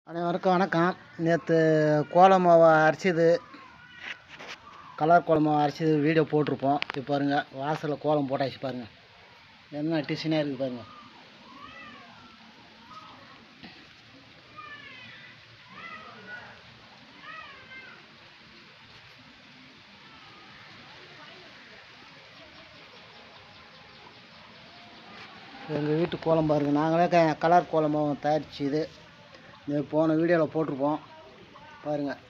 அனைவருக்கும் வணக்கம் நேற்று கோலம் மாவை அரைச்சது கலர் கோலம் மாவு அரைச்சது வீடியோ போட்டிருப்போம் இப்போ பாருங்கள் வாசலில் கோலம் போட்டாச்சு பாருங்கள் என்ன டிசைனாக இருக்குது பாருங்கள் எங்கள் வீட்டு கோலம் பாருங்கள் நாங்களே க கலர் கோலம் மாவு தயாரிச்சு இது இது போன வீடியோவில் போட்டிருப்போம் பாருங்கள்